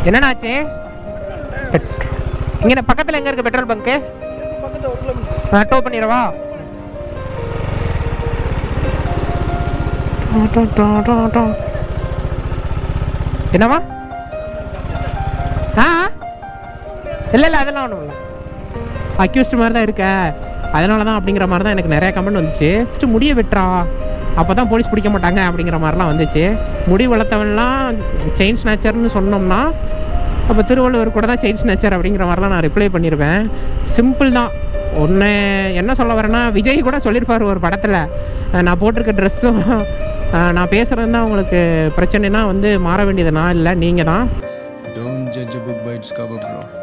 என்னண்ணாச்சு இங்கே பக்கத்தில் எங்கே இருக்கு பெட்ரோல் பங்க்கு டோ பண்ணிடவா என்னவா ஆ இல்லை இல்லை அதெல்லாம் ஒன்றும் இல்லை அக்யூஸ்ட் மாதிரி தான் இருக்க அதனால தான் அப்படிங்கிற மாதிரி தான் எனக்கு நிறைய கமெண்ட் வந்துச்சு ஃபஸ்ட்டு முடிய வெட்டுறா அப்போ தான் போலீஸ் பிடிக்க மாட்டாங்க அப்படிங்கிற மாதிரிலாம் வந்துச்சு முடி வளர்த்தவன்லாம் செயின் ஸ்நாச்சர்னு சொன்னோம்னா அப்போ திருவள்ளுவர் கூட தான் செயின் ஸ்நாச்சர் அப்படிங்கிற மாதிரிலாம் நான் ரிப்ளை பண்ணியிருப்பேன் சிம்பிள் தான் ஒன்று என்ன சொல்ல வரேன்னா விஜய் கூட சொல்லியிருப்பார் ஒரு படத்தில் நான் போட்டிருக்க ட்ரெஸ்ஸும் நான் பேசுகிறது தான் உங்களுக்கு பிரச்சனைனா வந்து மாற வேண்டியது நான் இல்லை நீங்கள் தான் Don't judge a book by its cover, bro.